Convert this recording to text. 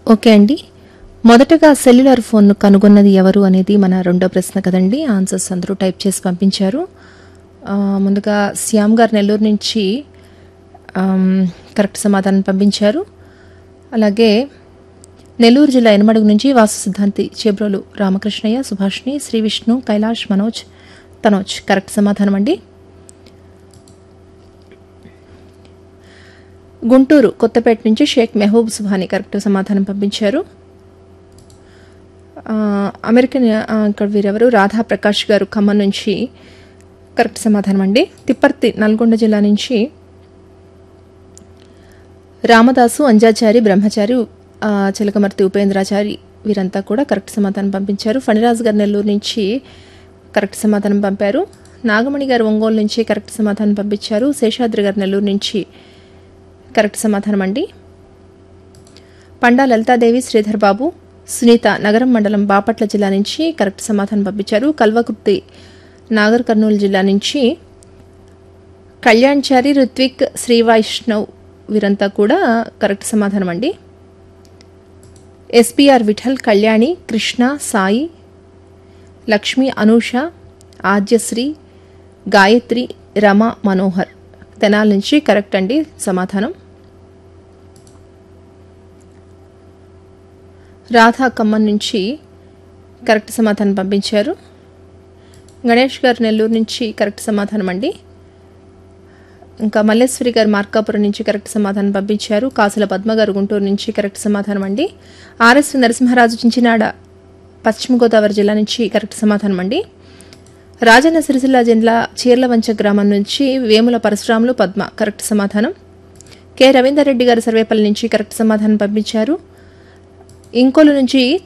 okay అండి మొదటగా cellular ఫోన్ను కనుగొన్నది ఎవరు అనేది మన రెండో ప్రశ్న కదండి ఆన్సర్స్ అందరూ టైప్ చేసి పంపించారు ఆ, ముందుగా శ్యామ్ గారు నెల్లూరు నుంచి ఆమ్, కరెక్ట్ సమాధానం పంపించారు అలాగే నెల్లూరు జిల్లా ఎనమడుగు నుంచి వాసు సిద్ధాంతి చేబ్రోలు రామకృష్ణయ్య సుభాష్ని శ్రీ విష్ణు కైలాష్ మనోజ్ తనోజ్ కరెక్ట్ సమాధానం అండి గుంటూరు కొత్తపేట నుంచి షేక్ మెహబూబ్ సుభాని కరెక్ట్ సమాధానం పంపించారు ఆ, అమెరికన్ ఆ, ఇక్కడ వీరెవరు రాధా ప్రకాష్ గారు ఖమ్మం నుంచి కరెక్ట్ సమాధానం అండి తిప్పర్తి నల్గొండ జిల్లా నుంచి రామదాసు అంజాచారి బ్రహ్మచారి ఆ, చిలకమర్తి ఉపేంద్రాచారి వీరంతా కూడా కరెక్ట్ సమాధానం పంపించారు ఫణిరాజ్ గారు నెల్లూరు నుంచి కరెక్ట్ సమాధానం పంపారు నాగమణి గారు ఒంగోలు నుంచి కరెక్ట్ సమాధానం పంపించారు శేషాద్రి గారు నెల్లూరు నుంచి కరెక్ట్ సమాధానం అండి పండా లలితాదేవి శ్రీధర్ బాబు సునీత నగరం మండలం బాపట్ల జిల్లా నుంచి కరెక్ట్ సమాధానం పంపించారు కల్వకుర్తి నాగర్ కర్నూలు జిల్లా నుంచి కళ్యాణ్చారి రుత్విక్ శ్రీ వైష్ణవ్ వీరంతా కూడా కరెక్ట్ సమాధానం అండి ఎస్పీఆర్ విఠల్ కళ్యాణి కృష్ణ సాయి లక్ష్మి అనూష ఆద్యశ్రీ గాయత్రి రమ మనోహర్ తెనాల నుంచి కరెక్ట్ అండి సమాధానం రాధా ఖమ్మం నుంచి కరెక్ట్ సమాధానం పంపించారు గణేష్ గారు నెల్లూరు నుంచి కరెక్ట్ సమాధానం అండి ఇంకా మల్లేశ్వరి గారు మార్కాపురం నుంచి కరెక్ట్ సమాధానం పంపించారు కాసుల పద్మ గారు గుంటూరు నుంచి కరెక్ట్ సమాధానం అండి ఆర్ఎస్ నరసింహరాజు చించినాడ పశ్చిమ గోదావరి జిల్లా నుంచి కరెక్ట్ సమాధానం అండి రాజన్న సిరిసిల్ల జిల్లా చీర్లవంచ గ్రామం నుంచి వేముల పరశురాములు పద్మ కరెక్ట్ సమాధానం కె రవీందర్ రెడ్డి గారు సర్వేపల్లి నుంచి కరెక్ట్ సమాధానం పంపించారు ఇంకోలు నుంచి